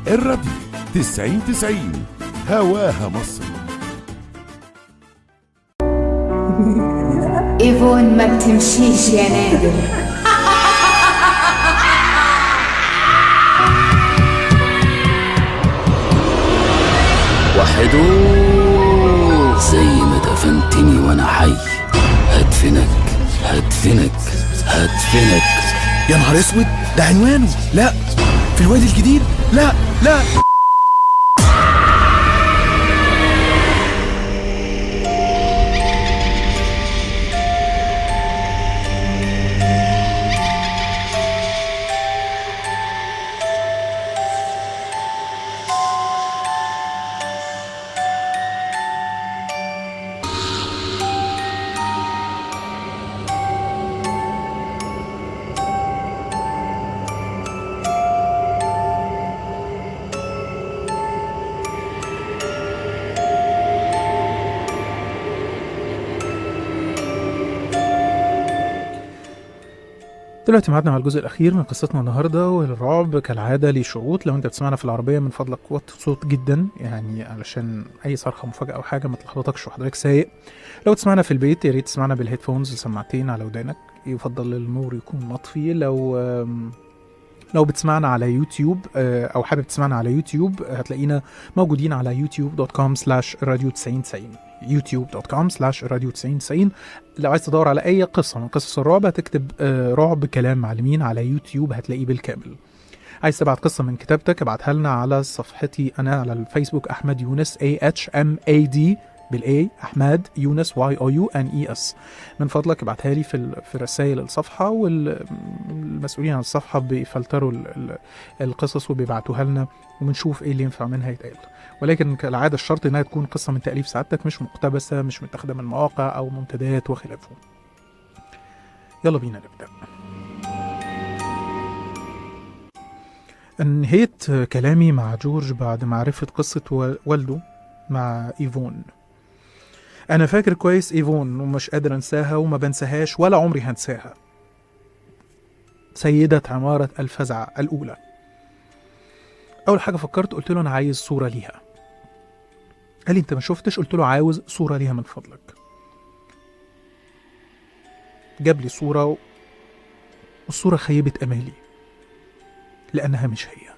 الراديو 90 90 هواها مصر ايفون ما بتمشيش يا نادر وحدو زي ما دفنتني وانا حي هدفنك هدفنك هدفنك يا نهار اسود ده عنوانه لا في الوادي الجديد لا لا دلوقتي معادنا مع الجزء الأخير من قصتنا النهاردة والرعب كالعادة ليه شروط لو أنت بتسمعنا في العربية من فضلك وطي الصوت جدا يعني علشان أي صرخة مفاجأة أو حاجة ما تلخبطكش وحضرتك سايق لو تسمعنا في البيت يا ريت تسمعنا بالهيدفونز سماعتين على ودانك يفضل النور يكون مطفي لو آم، لو بتسمعنا على يوتيوب آه، او حابب تسمعنا على يوتيوب آه، هتلاقينا موجودين على يوتيوب دوت كوم سلاش راديو 9090 يوتيوب دوت كوم سلاش راديو 9090 لو عايز تدور على اي قصه من قصص الرعب هتكتب آه، رعب كلام معلمين على يوتيوب هتلاقيه بالكامل عايز تبعت قصه من كتابتك ابعتها لنا على صفحتي انا على الفيسبوك احمد يونس اي اتش ام اي دي بالاي احمد يونس واي او يو ان اي اس من فضلك ابعتها لي في ال- في رسائل الصفحه والمسؤولين عن الصفحه بيفلتروا ال- ال- القصص وبيبعتوها لنا وبنشوف ايه اللي ينفع منها يتقال ولكن كالعاده الشرط انها تكون قصه من تاليف سعادتك مش مقتبسه مش متاخده من مواقع او منتديات وخلافه يلا بينا نبدا انهيت كلامي مع جورج بعد معرفة قصة و- والده مع إيفون أنا فاكر كويس إيفون ومش قادر أنساها وما بنساهاش ولا عمري هنساها سيدة عمارة الفزع الأولى أول حاجة فكرت قلت له أنا عايز صورة ليها قال لي أنت ما شفتش قلت له عاوز صورة ليها من فضلك جاب لي صورة و- والصورة خيبت أمالي لأنها مش هي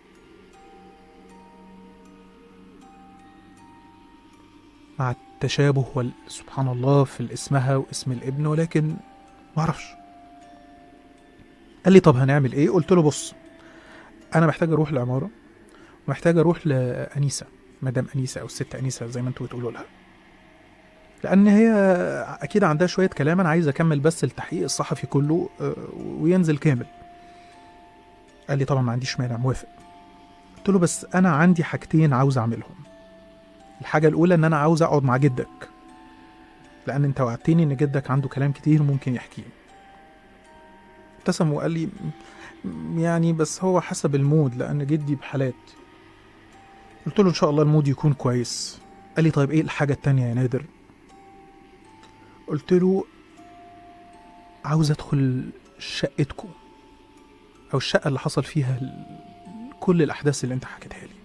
مع التشابه وال- سبحان الله في اسمها واسم الابن ولكن معرفش قال لي طب هنعمل ايه قلت له بص انا محتاج اروح العمارة ومحتاج اروح لأنيسة مدام أنيسة أو الست أنيسة زي ما انتوا بتقولوا لها لأن هي أكيد عندها شوية كلام أنا عايز أكمل بس التحقيق الصحفي كله آه، وينزل كامل قال لي طبعا ما عنديش مانع موافق قلت له بس انا عندي حاجتين عاوز اعملهم الحاجه الاولى ان انا عاوز اقعد مع جدك لان انت وعدتني ان جدك عنده كلام كتير ممكن يحكيه ابتسم وقال لي "م- يعني بس هو حسب المود لان جدي بحالات قلت له ان شاء الله المود يكون كويس قال لي طيب ايه الحاجه التانية يا نادر قلت له عاوز ادخل شقتكم او الشقه اللي حصل فيها ال- كل الاحداث اللي انت حكيتها لي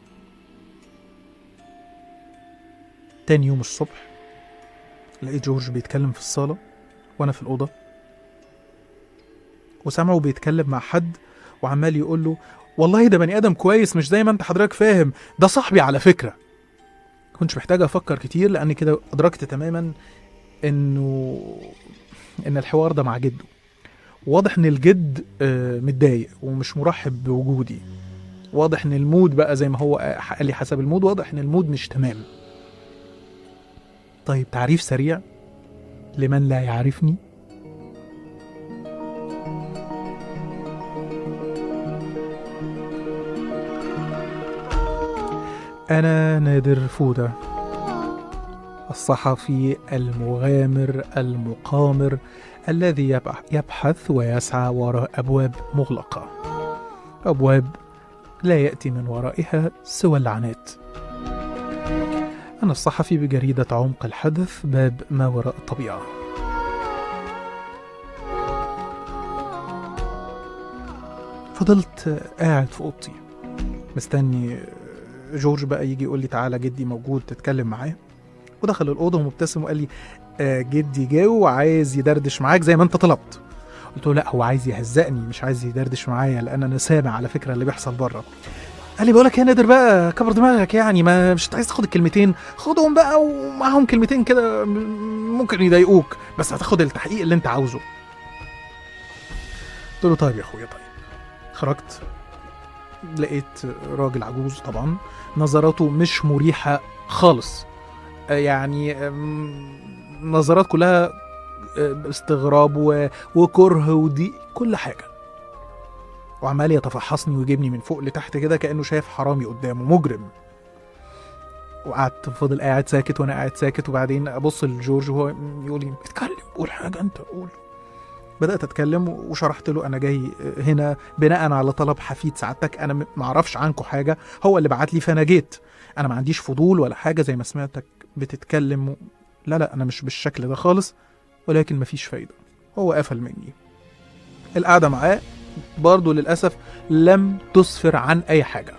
تاني يوم الصبح لقيت جورج بيتكلم في الصاله وانا في الاوضه وسامعه بيتكلم مع حد وعمال يقول له والله ده بني ادم كويس مش زي ما انت حضرتك فاهم ده صاحبي على فكره كنتش محتاج افكر كتير لان كده ادركت تماما انه ان الحوار ده مع جده واضح ان الجد آه، متضايق ومش مرحب بوجودي واضح ان المود بقى زي ما هو قال لي حسب المود واضح ان المود مش تمام طيب تعريف سريع لمن لا يعرفني أنا نادر فودة الصحفي المغامر المقامر الذي يبح- يبحث ويسعى وراء أبواب مغلقة أبواب لا يأتي من ورائها سوى اللعنات أنا الصحفي بجريدة عمق الحدث باب ما وراء الطبيعة فضلت قاعد في أوضتي مستني جورج بقى يجي يقول لي تعالى جدي موجود تتكلم معاه ودخل الأوضة ومبتسم وقال لي آه جدي جه وعايز يدردش معاك زي ما انت طلبت قلت له لا هو عايز يهزقني مش عايز يدردش معايا لان انا سامع على فكره اللي بيحصل بره قال لي بقول لك يا نادر بقى كبر دماغك يعني ما مش عايز تاخد الكلمتين خدهم بقى ومعاهم كلمتين كده م- ممكن يضايقوك بس هتاخد التحقيق اللي انت عاوزه قلت له طيب يا اخويا طيب خرجت لقيت راجل عجوز طبعا نظراته مش مريحه خالص آه، يعني آم، نظرات كلها آه، استغراب و- وكره وضيق كل حاجه وعمال يتفحصني ويجيبني من فوق لتحت كده كانه شايف حرامي قدامه مجرم وقعدت فضل قاعد ساكت وانا قاعد ساكت وبعدين ابص لجورج وهو يقول لي اتكلم قول حاجه انت قول بدات اتكلم وشرحت له انا جاي هنا بناء على طلب حفيد سعادتك انا م- ما اعرفش عنكم حاجه هو اللي بعت لي فانا جيت انا ما عنديش فضول ولا حاجه زي ما سمعتك بتتكلم و... لا لا انا مش بالشكل ده خالص ولكن مفيش فايده هو قفل مني القعده معاه برضه للاسف لم تسفر عن اي حاجه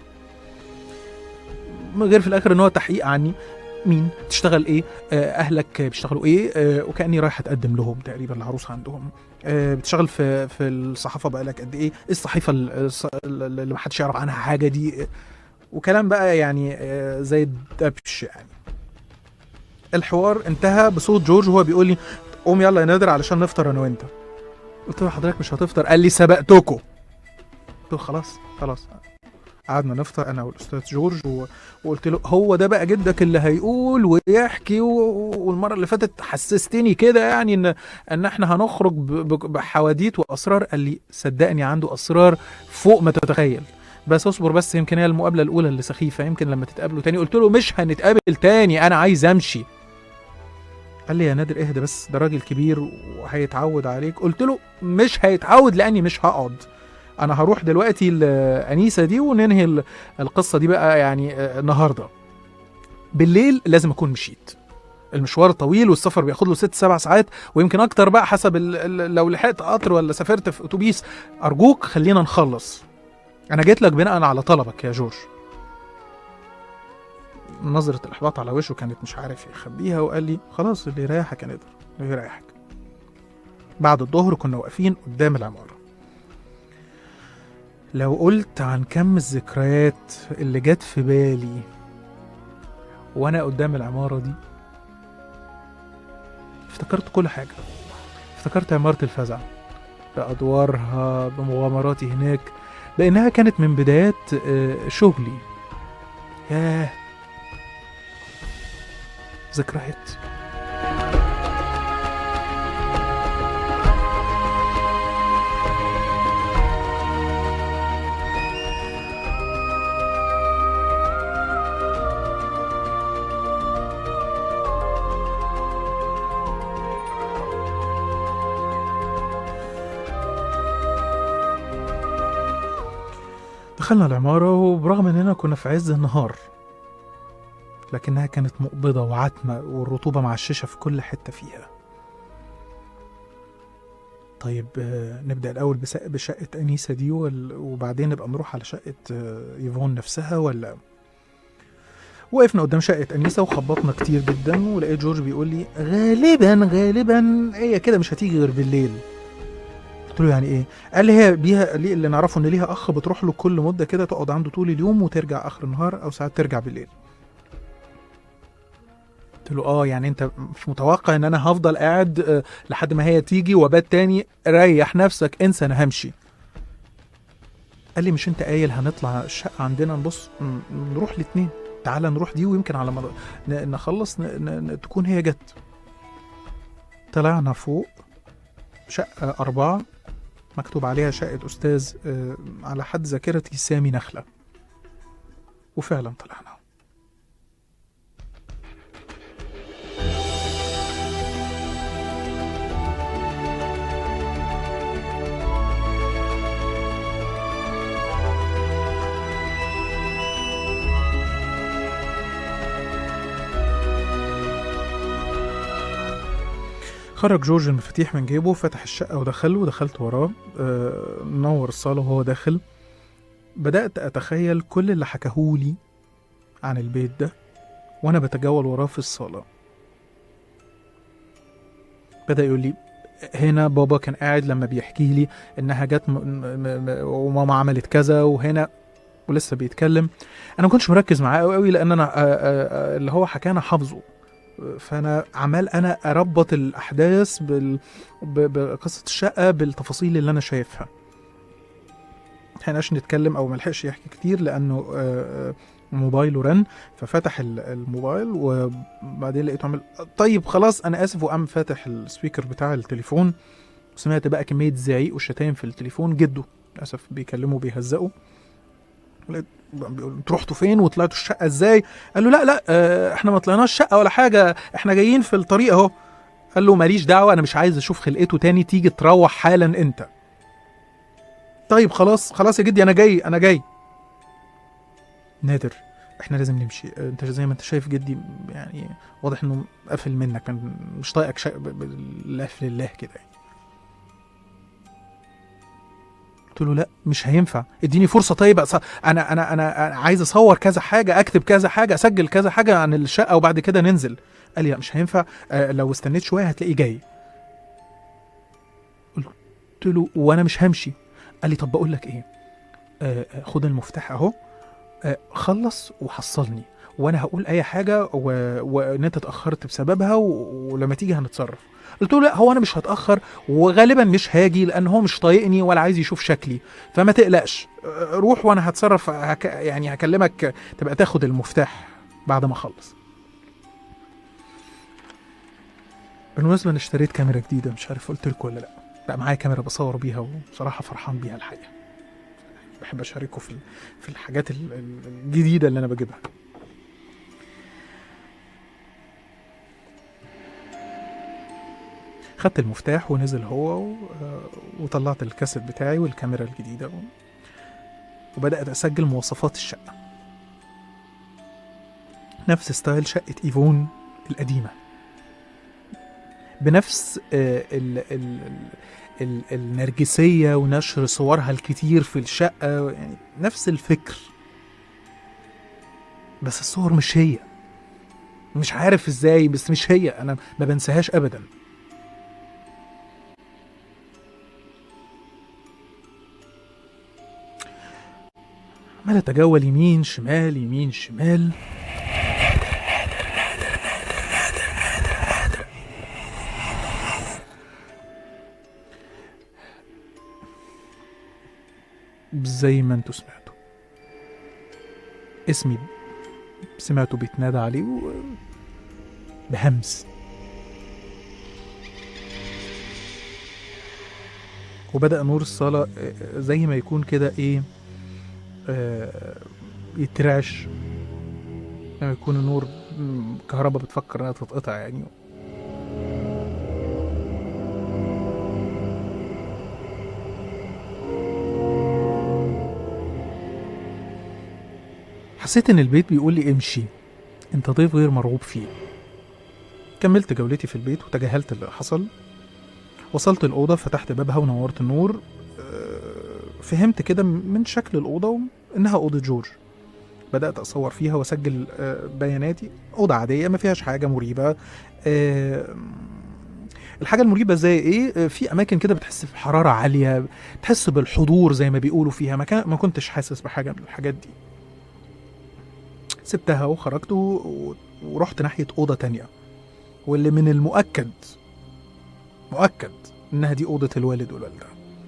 غير في الاخر ان هو تحقيق عني مين تشتغل ايه آه، اهلك بيشتغلوا ايه آه، وكاني رايح اتقدم لهم تقريبا العروسه عندهم آه، بتشتغل في في الصحافه بقالك قد ايه ايه الصحيفه ال- الص- اللي محدش يعرف عنها حاجه دي آه، وكلام بقى يعني آه، زي الدبش يعني الحوار انتهى بصوت جورج وهو بيقول لي قوم يلا يا نادر علشان نفطر انا وانت قلت له حضرتك مش هتفطر قال لي سبقتكم قلت له خلاص خلاص قعدنا نفطر انا والاستاذ جورج و... وقلت له هو ده بقى جدك اللي هيقول ويحكي و... والمره اللي فاتت حسستني كده يعني ان ان احنا هنخرج ب... ب... بحواديت واسرار قال لي صدقني عنده اسرار فوق ما تتخيل بس اصبر بس يمكن هي المقابله الاولى اللي سخيفه يمكن لما تتقابلوا تاني قلت له مش هنتقابل تاني انا عايز امشي قال لي يا نادر اهدى بس ده راجل كبير وهيتعود عليك قلت له مش هيتعود لاني مش هقعد انا هروح دلوقتي الانيسه دي وننهي ال- القصه دي بقى يعني آه، النهارده بالليل لازم اكون مشيت المشوار طويل والسفر بياخد له ست سبع ساعات ويمكن اكتر بقى حسب ال- ال- لو لحقت قطر ولا سافرت في اتوبيس ارجوك خلينا نخلص انا جيت لك بناء على طلبك يا جورج نظرة الإحباط على وشه كانت مش عارف يخبيها وقال لي خلاص اللي يريحك يا نادر اللي يريحك بعد الظهر كنا واقفين قدام العمارة لو قلت عن كم الذكريات اللي جت في بالي وانا قدام العمارة دي افتكرت كل حاجة افتكرت عمارة الفزع بأدوارها بمغامراتي هناك لأنها كانت من بدايات آه، شغلي ياه ذكريات دخلنا العمارة وبرغم إننا كنا في عز النهار لكنها كانت مقبضة وعتمة والرطوبة معششة في كل حتة فيها طيب آه، نبدأ الأول بس- بشقة أنيسة دي وال- وبعدين نبقى نروح على شقة آه، يفون نفسها ولا وقفنا قدام شقة أنيسة وخبطنا كتير جدا ولقيت جورج بيقول لي غالبا غالبا هي كده مش هتيجي غير بالليل قلت له يعني ايه؟ قال لي هي بيها ليه اللي نعرفه ان ليها اخ بتروح له كل مده كده تقعد عنده طول اليوم وترجع اخر النهار او ساعات ترجع بالليل. قلت له اه يعني انت مش متوقع ان انا هفضل قاعد آه، لحد ما هي تيجي وبات تاني ريح نفسك انسى انا همشي. قال لي مش انت قايل هنطلع الشقه عندنا نبص م- نروح الاتنين تعالى نروح دي ويمكن على ما ن- نخلص ن... ن... ن... تكون هي جت. طلعنا فوق شقه اربعه مكتوب عليها شقة أستاذ آه، على حد ذاكرتي سامي نخلة وفعلا طلعنا خرج جورج المفاتيح من جيبه فتح الشقة ودخل ودخلت وراه آه، نور الصالة وهو داخل بدأت أتخيل كل اللي حكاهولي عن البيت ده وأنا بتجول وراه في الصالة بدأ يقول لي هنا بابا كان قاعد لما بيحكي لي إنها جت م- م- م- وماما عملت كذا وهنا ولسه بيتكلم أنا ما كنتش مركز معاه قوي قوي لأن أنا آه، آه، آه، اللي هو حكاه أنا حافظه فأنا عمال أنا أربط الأحداث بال... ب- بقصة الشقة بالتفاصيل اللي أنا شايفها ملحقناش نتكلم او ملحقش يحكي كتير لانه آه، آه، موبايله رن ففتح ال- الموبايل وبعدين لقيته عمل طيب خلاص انا اسف وقام فاتح السبيكر بتاع التليفون وسمعت بقى كميه زعيق وشتايم في التليفون جده للاسف بيكلمه بيهزقه لقيت بيقول انتوا رحتوا فين وطلعتوا الشقه ازاي؟ قال له لا لا آه، احنا ما طلعناش شقه ولا حاجه احنا جايين في الطريق اهو قال له ماليش دعوه انا مش عايز اشوف خلقته تاني تيجي تروح حالا انت طيب خلاص خلاص يا جدي انا جاي انا جاي نادر احنا لازم نمشي انت زي ما انت شايف جدي يعني واضح انه قافل منك كان مش طايقك شيء بالقفل لله كده يعني. قلت له لا مش هينفع اديني فرصه طيب أص... انا انا انا أنا عايز اصور كذا حاجه اكتب كذا حاجه اسجل كذا حاجه عن الشقه وبعد كده ننزل قال لي لا مش هينفع آه، لو استنيت شويه هتلاقيه جاي قلت له وانا مش همشي قال لي طب بقول لك ايه آه آه، خد المفتاح اهو آه خلص وحصلني وانا هقول اي حاجه و- وان انت اتاخرت بسببها و... ولما تيجي هنتصرف قلت له لا هو انا مش هتاخر وغالبا مش هاجي لان هو مش طايقني ولا عايز يشوف شكلي فما تقلقش آه، روح وانا هتصرف هك... يعني هكلمك تبقى تاخد المفتاح بعد ما اخلص بالمناسبه انا اشتريت كاميرا جديده مش عارف قلت لكم ولا لا بقى معايا كاميرا بصور بيها وبصراحه فرحان بيها الحقيقه بحب اشاركه في في الحاجات ال- ال- الجديده اللي انا بجيبها خدت المفتاح ونزل هو و... وطلعت الكاسيت بتاعي والكاميرا الجديده و... وبدات اسجل مواصفات الشقه نفس ستايل شقه ايفون القديمه بنفس آه، ال... ال... ال... ال... النرجسيه ونشر صورها الكتير في الشقه يعني نفس الفكر بس الصور مش هي مش عارف ازاي بس مش هي انا ما بنساهاش ابدا عمال اتجول يمين شمال يمين شمال زي ما انتوا سمعتوا اسمي سمعته بيتنادى عليه و... بهمس وبدأ نور الصالة آه، زي ما يكون كده ايه آه، يترعش لما يكون النور م، كهرباء بتفكر انها تتقطع يعني حسيت ان البيت بيقول لي امشي انت ضيف غير مرغوب فيه كملت جولتي في البيت وتجاهلت اللي حصل وصلت الأوضة فتحت بابها ونورت النور آه، فهمت كده من شكل الأوضة إنها أوضة جورج بدأت أصور فيها وأسجل آه، بياناتي أوضة عادية ما فيهاش حاجة مريبة آه، الحاجة المريبة زي إيه آه، في أماكن كده بتحس بحرارة عالية تحس بالحضور زي ما بيقولوا فيها ما, كان ما كنتش حاسس بحاجة من الحاجات دي سبتها وخرجت و- و- ورحت ناحية أوضة تانية واللي من المؤكد مؤكد إنها دي أوضة الوالد والوالدة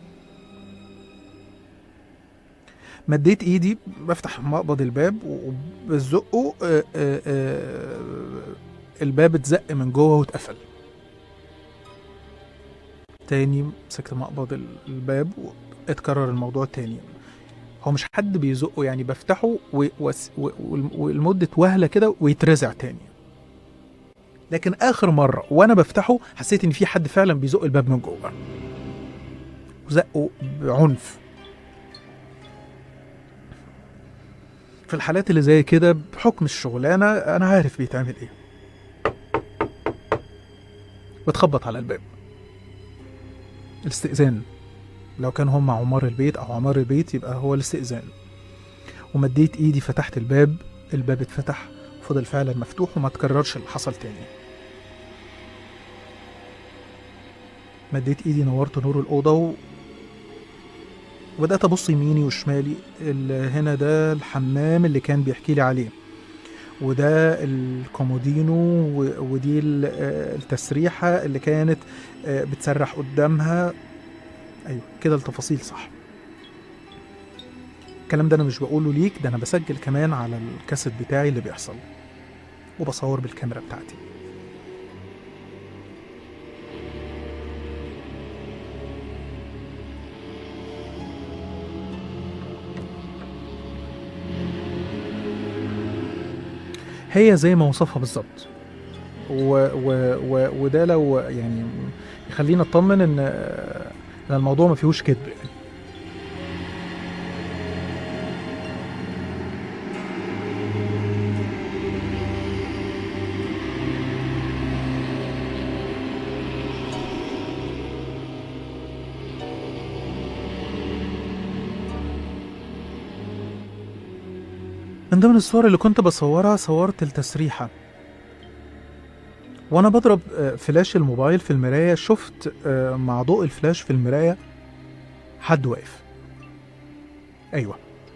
مديت ايدي بفتح مقبض الباب وبزقه آه، آه، آه، الباب اتزق من جوه واتقفل تاني مسكت مقبض ال- الباب واتكرر الموضوع تاني هو مش حد بيزقه يعني بفتحه و- وس- و- والم- والمدة وهلة كده ويترزع تاني لكن آخر مرة وأنا بفتحه حسيت إن في حد فعلا بيزق الباب من جوه وزقه بعنف في الحالات اللي زي كده بحكم الشغلانة أنا عارف بيتعمل إيه بتخبط على الباب الاستئذان لو كان هم عمار البيت أو عمار البيت يبقى هو الاستئذان ومديت ايدي فتحت الباب الباب اتفتح فضل فعلا مفتوح وما تكررش اللي حصل تاني مديت ايدي نورت نور الاوضه و... وبدات ابص يميني وشمالي ال- هنا ده الحمام اللي كان بيحكي لي عليه وده الكومودينو و- ودي ال- آه، التسريحه اللي كانت آه، بتسرح قدامها ايوه كده التفاصيل صح الكلام ده انا مش بقوله ليك ده انا بسجل كمان على الكاسيت بتاعي اللي بيحصل وبصور بالكاميرا بتاعتي هي زي ما وصفها بالظبط و و و وده لو يعني يخلينا اطمن ان ان الموضوع ما فيهوش كذب يعني من ضمن الصور اللي كنت بصورها صورت التسريحة وانا بضرب آه، فلاش الموبايل في المراية شفت آه، مع ضوء الفلاش في المراية حد واقف ايوه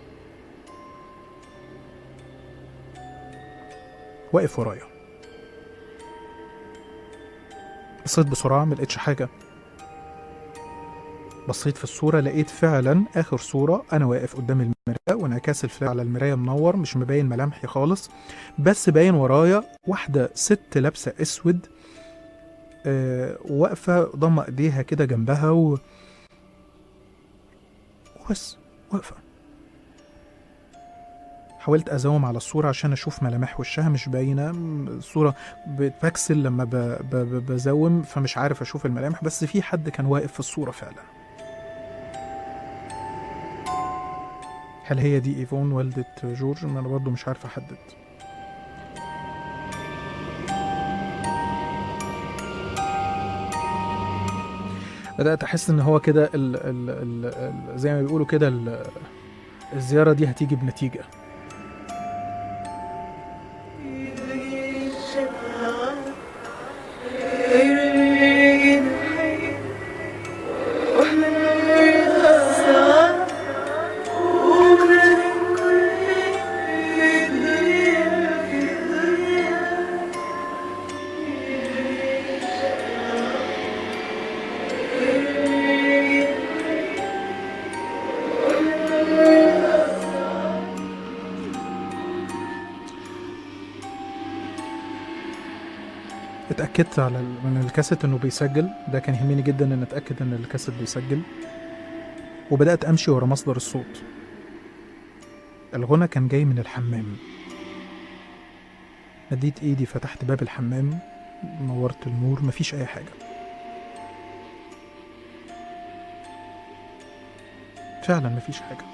واقف ورايا بصيت بسرعة ملقتش حاجة بصيت في الصورة لقيت فعلا آخر صورة أنا واقف قدام المراية وانعكاس الفلاش على المراية منور مش مبين ملامحي خالص بس باين ورايا واحدة ست لابسة أسود آه واقفة ضم إيديها كده جنبها و... وبس واقفة حاولت أزوم على الصورة عشان أشوف ملامح وشها مش باينة م- الصورة بتبكسل لما ب... ب... ب... بزوم فمش عارف أشوف الملامح بس في حد كان واقف في الصورة فعلا هل هي دي ايفون والدة جورج؟ ما انا برضو مش عارف احدد بدأت أحس إن هو كده ال ال ال ال زي ما بيقولوا كده ال- الزيارة دي هتيجي بنتيجة اتأكدت على ال- من الكاسيت إنه بيسجل ده كان يهمني جدا إن أتأكد إن الكاسيت بيسجل وبدأت أمشي ورا مصدر الصوت الغنى كان جاي من الحمام مديت إيدي فتحت باب الحمام نورت النور مفيش أي حاجة فعلا مفيش حاجة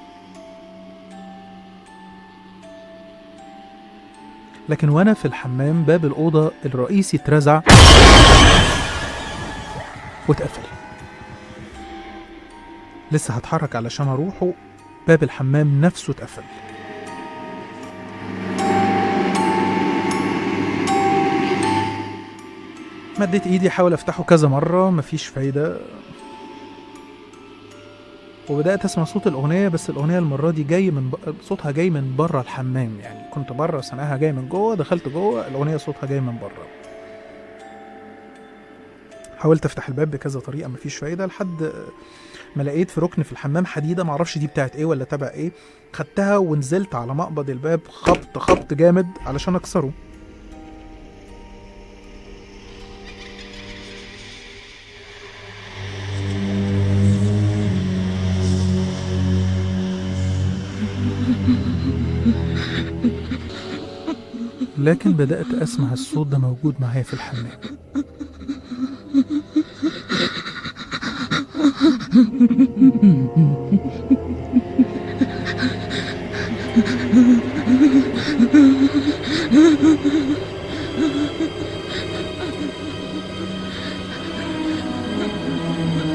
لكن وانا في الحمام باب الأوضة الرئيسي اترزع واتقفل لسه هتحرك علشان اروحه باب الحمام نفسه اتقفل مديت ايدي احاول افتحه كذا مرة مفيش فايدة وبدأت اسمع صوت الأغنية بس الأغنية المرة دي جاي من ب... صوتها جاي من بره الحمام يعني كنت بره سامعها جاي من جوه دخلت جوه الأغنية صوتها جاي من بره حاولت افتح الباب بكذا طريقة مفيش فايدة لحد ما لقيت في ركن في الحمام حديدة معرفش دي بتاعت ايه ولا تبع ايه خدتها ونزلت على مقبض الباب خبط خبط جامد علشان اكسره لكن بدأت أسمع الصوت ده موجود معايا في الحمام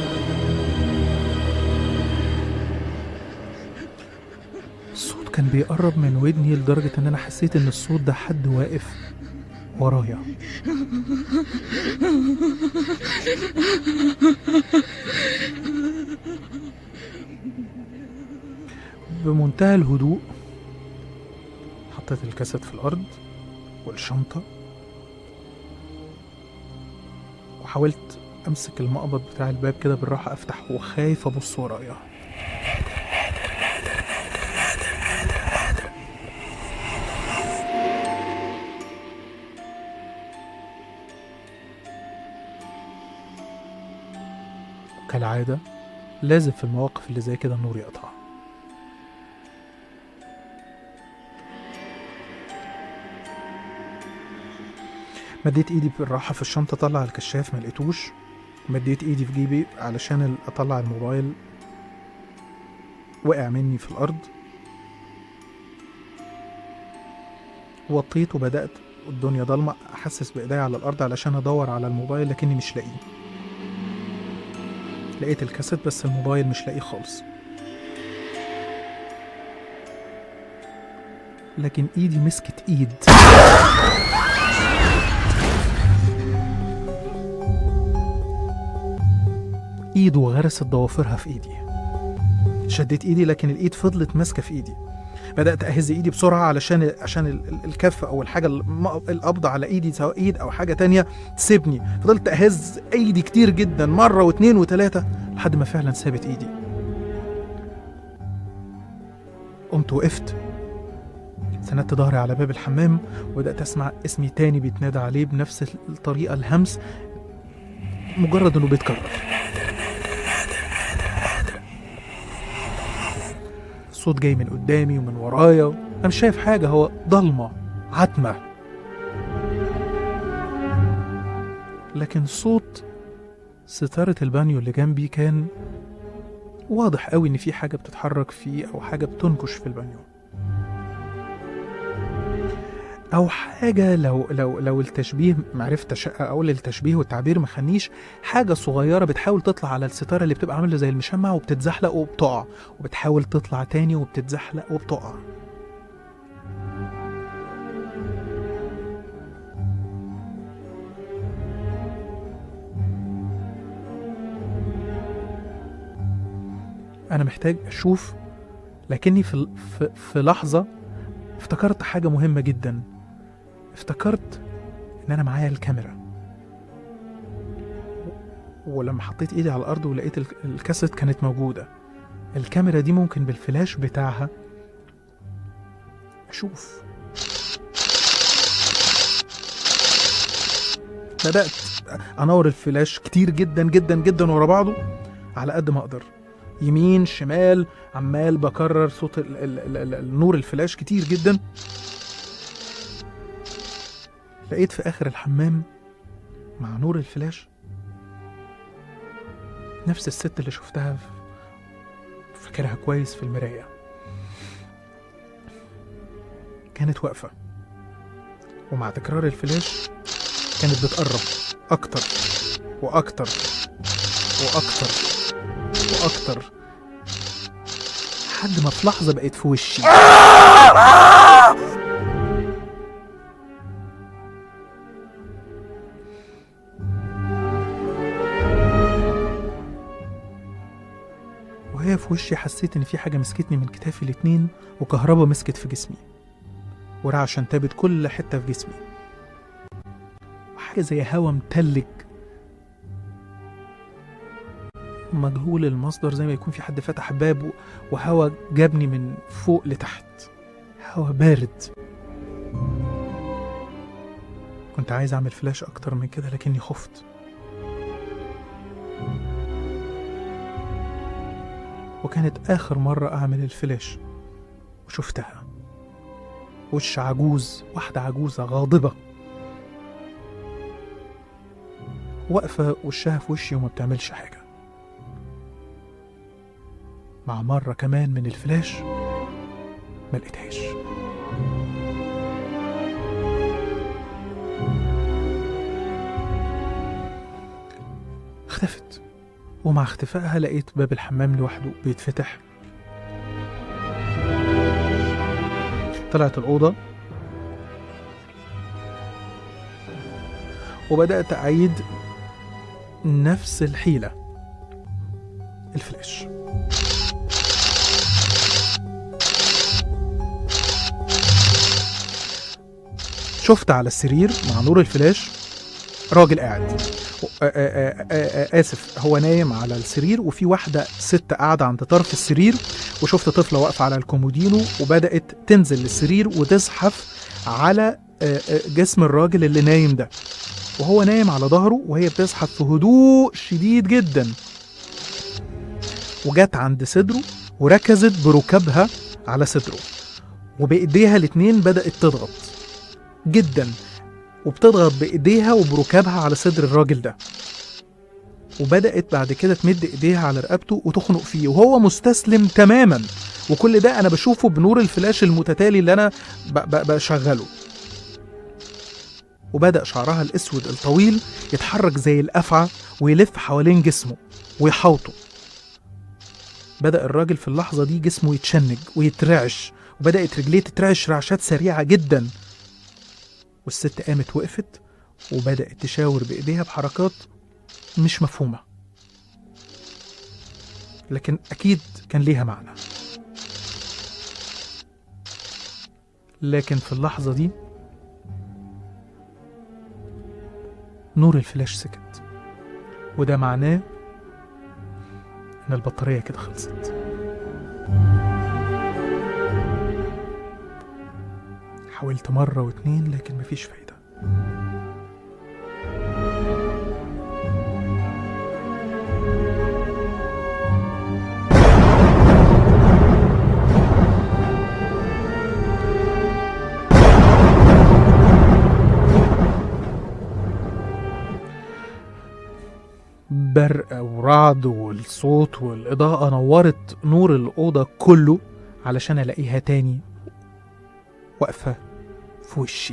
الصوت كان بيقرب قرب من ودني لدرجة إن أنا حسيت إن الصوت ده حد واقف ورايا بمنتهى الهدوء حطيت الكاسيت في الأرض والشنطة وحاولت أمسك المقبض بتاع الباب كده بالراحة أفتح وخايف أبص ورايا كالعادة لازم في المواقف اللي زي كده النور يقطع مديت ايدي بالراحة في الشنطة اطلع الكشاف ما لقيتوش مديت ايدي في جيبي علشان ال- اطلع الموبايل وقع مني في الارض وطيت وبدأت الدنيا ضلمة احسس بايديا على الارض علشان ادور على الموبايل لكني مش لاقيه لقيت الكاسيت بس الموبايل مش لاقيه خالص لكن ايدي مسكت ايد ايد وغرست ضوافرها في ايدي شديت ايدي لكن الايد فضلت ماسكه في ايدي بدات اهز ايدي بسرعه علشان عشان ال- ال- الكف او الحاجه الم- القبض على ايدي سواء ايد او حاجه تانية تسيبني فضلت اهز ايدي كتير جدا مره واتنين وتلاته لحد ما فعلا سابت ايدي قمت وقفت سندت ظهري على باب الحمام وبدات اسمع اسمي تاني بيتنادى عليه بنفس الطريقه الهمس مجرد انه بيتكرر الصوت جاي من قدامي ومن ورايا انا مش شايف حاجه هو ضلمه عتمه لكن صوت ستارة البانيو اللي جنبي كان واضح قوي ان في حاجة بتتحرك فيه او حاجة بتنكش في البانيو او حاجة لو لو لو التشبيه معرفتش اقول التشبيه والتعبير ما خانيش حاجة صغيرة بتحاول تطلع على الستارة اللي بتبقى عاملة زي المشمع وبتتزحلق وبتقع وبتحاول تطلع تاني وبتتزحلق وبتقع أنا محتاج أشوف لكني في, في, في لحظة افتكرت حاجة مهمة جدا افتكرت إن أنا معايا الكاميرا ولما حطيت ايدي على الارض ولقيت الك- الكاسيت كانت موجوده الكاميرا دي ممكن بالفلاش بتاعها اشوف بدات انور الفلاش كتير جدا جدا جدا ورا بعضه على قد ما اقدر يمين شمال عمال بكرر صوت ال ال ال ال النور الفلاش كتير جدا لقيت في اخر الحمام مع نور الفلاش نفس الست اللي شفتها في- فاكرها كويس في المراية كانت واقفة ومع تكرار الفلاش كانت بتقرب أكتر وأكتر وأكتر وأكتر لحد ما في لحظة بقت في وشي وهي في وشي حسيت ان في حاجه مسكتني من كتافي الاتنين وكهربا مسكت في جسمي ورعشة انتابت كل حته في جسمي وحاجه زي هوا متلج مجهول المصدر زي ما يكون في حد فتح باب وهوا جابني من فوق لتحت هوا بارد كنت عايز اعمل فلاش اكتر من كده لكني خفت وكانت آخر مرة أعمل الفلاش وشفتها وش عجوز واحدة عجوزة غاضبة واقفة وشها في وشي وما بتعملش حاجة مع مرة كمان من الفلاش ما لقيتهاش اختفت ومع اختفائها لقيت باب الحمام لوحده بيتفتح طلعت الأوضة وبدأت أعيد نفس الحيلة الفلاش شفت على السرير مع نور الفلاش راجل قاعد و- آ- آ- آ- آ- آسف هو نايم على السرير وفي واحدة ست قاعدة عند طرف السرير وشفت طفلة واقفة على الكومودينو وبدأت تنزل للسرير وتزحف على آ- آ- جسم الراجل اللي نايم ده وهو نايم على ظهره وهي بتزحف في هدوء شديد جدا وجت عند صدره وركزت بركبها على صدره وبإيديها الاتنين بدأت تضغط جدا وبتضغط بإيديها وبركبها على صدر الراجل ده وبدأت بعد كده تمد إيديها على رقبته وتخنق فيه وهو مستسلم تماما وكل ده أنا بشوفه بنور الفلاش المتتالي اللي أنا ب- ب- بشغله وبدأ شعرها الأسود الطويل يتحرك زي الأفعى ويلف حوالين جسمه ويحوطه بدأ الراجل في اللحظة دي جسمه يتشنج ويترعش وبدأت رجليه تترعش رعشات سريعة جدا والست قامت وقفت وبدأت تشاور بإيديها بحركات مش مفهومة لكن أكيد كان ليها معنى لكن في اللحظة دي نور الفلاش سكت وده معناه إن البطارية كده خلصت حاولت مرة واتنين لكن مفيش فايدة برق ورعد والصوت والإضاءة نورت نور الأوضة كله علشان ألاقيها تاني واقفة في وشي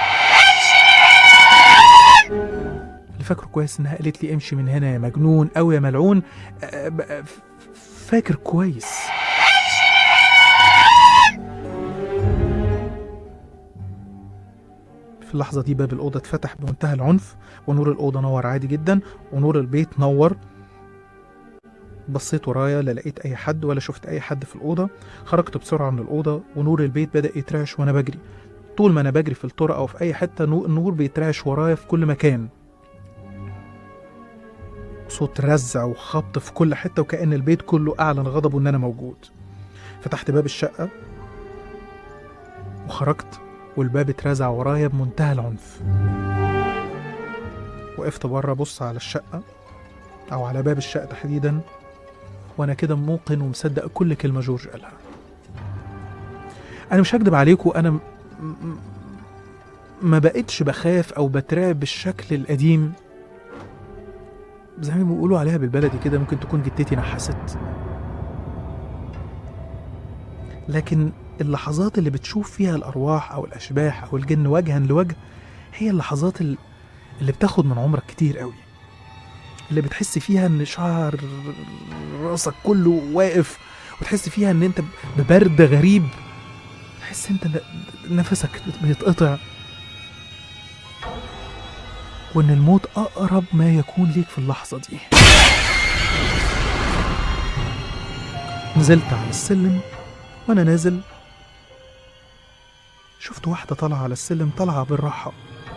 اللي فاكره كويس انها قالت لي امشي من هنا يا مجنون او يا ملعون أه، ب- ف- فاكر كويس في اللحظة دي باب الأوضة اتفتح بمنتهى العنف ونور الأوضة نور عادي جدا ونور البيت نور بصيت ورايا لا لقيت أي حد ولا شفت أي حد في الأوضة خرجت بسرعة من الأوضة ونور البيت بدأ يترعش وأنا بجري طول ما أنا بجري في الطرق أو في أي حتة نو- النور بيترعش ورايا في كل مكان صوت رزع وخبط في كل حتة وكأن البيت كله أعلن غضبه إن أنا موجود فتحت باب الشقة وخرجت والباب اترزع ورايا بمنتهى العنف وقفت بره أبص على الشقة أو على باب الشقة تحديدا وأنا كده موقن ومصدق كل كلمة جورج قالها أنا مش هكدب عليكم أنا م- م- ما بقتش بخاف أو بترعب بالشكل القديم زي ما بيقولوا عليها بالبلدي كده ممكن تكون جدتي نحست لكن اللحظات اللي بتشوف فيها الأرواح أو الأشباح أو الجن وجها لوجه هي اللحظات ال- اللي بتاخد من عمرك كتير قوي اللي بتحس فيها ان شعر راسك كله واقف وتحس فيها ان انت ببرد غريب تحس انت ن- نفسك بيتقطع وان الموت اقرب ما يكون ليك في اللحظه دي نزلت على السلم وانا نازل شفت واحده طالعه على السلم طالعه بالراحه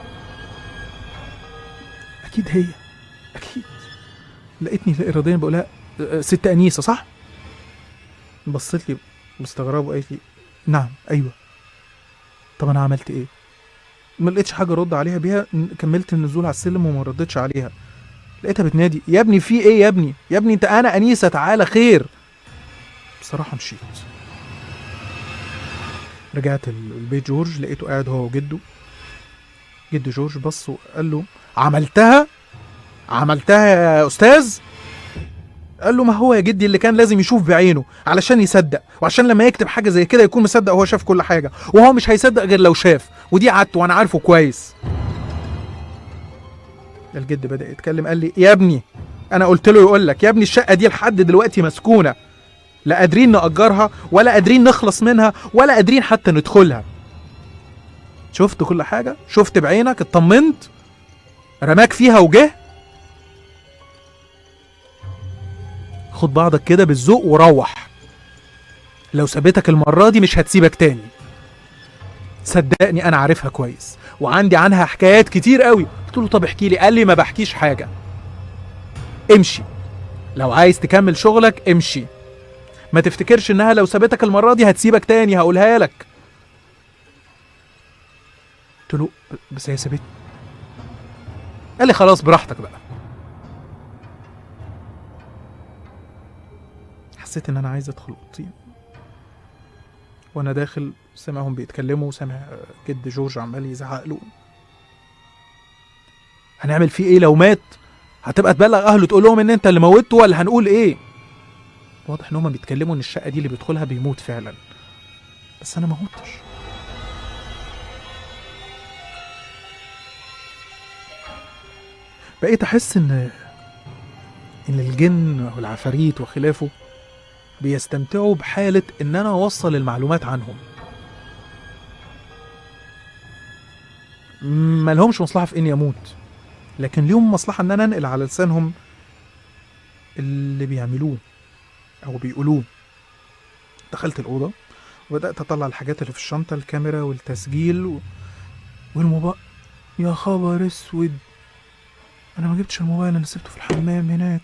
اكيد هي اكيد لقيتني لا اراديا بقولها "أه، ست انيسه صح بصيت لي مستغربه وقالت لي نعم ايوه طب انا عملت ايه ما لقيتش حاجه ارد عليها بيها ن- كملت النزول على السلم وما ردتش عليها لقيتها بتنادي يا ابني في ايه يا ابني يا ابني انت انا انيسه تعالى خير بصراحه مشيت رجعت ال- البيت جورج لقيته قاعد هو وجده جد جورج بص وقال له عملتها عملتها يا استاذ قال له ما هو يا جدي اللي كان لازم يشوف بعينه علشان يصدق وعشان لما يكتب حاجه زي كده يكون مصدق هو شاف كل حاجه وهو مش هيصدق غير لو شاف ودي عادته وانا عارفه كويس الجد بدا يتكلم قال لي يا ابني انا قلت له يقول لك يا ابني الشقه دي لحد دلوقتي مسكونه لا قادرين نأجرها ولا قادرين نخلص منها ولا قادرين حتى ندخلها شفت كل حاجه شفت بعينك اطمنت رماك فيها وجه خد بعضك كده بالذوق وروح لو سابتك المره دي مش هتسيبك تاني صدقني انا عارفها كويس وعندي عنها حكايات كتير قوي قلت له طب احكي لي قال لي ما بحكيش حاجه امشي لو عايز تكمل شغلك امشي ما تفتكرش انها لو سابتك المره دي هتسيبك تاني هقولها لك قلت له بس هي سابتني قال لي خلاص براحتك بقى حسيت ان انا عايز ادخل اوضتي وانا داخل سامعهم بيتكلموا وسامع جد جورج عمال يزعق له هنعمل فيه ايه لو مات هتبقى تبلغ اهله تقول لهم ان انت اللي موتته ولا هنقول ايه واضح ان هما بيتكلموا ان الشقه دي اللي بيدخلها بيموت فعلا بس انا ما متش بقيت احس ان ان الجن والعفاريت وخلافه بيستمتعوا بحالة إن أنا أوصل المعلومات عنهم ما لهمش مصلحة في إني أموت لكن ليهم مصلحة إن أنا أنقل على لسانهم اللي بيعملوه أو بيقولوه دخلت الأوضة وبدأت أطلع الحاجات اللي في الشنطة الكاميرا والتسجيل و... والموبايل يا خبر اسود أنا ما جبتش الموبايل أنا سبته في الحمام هناك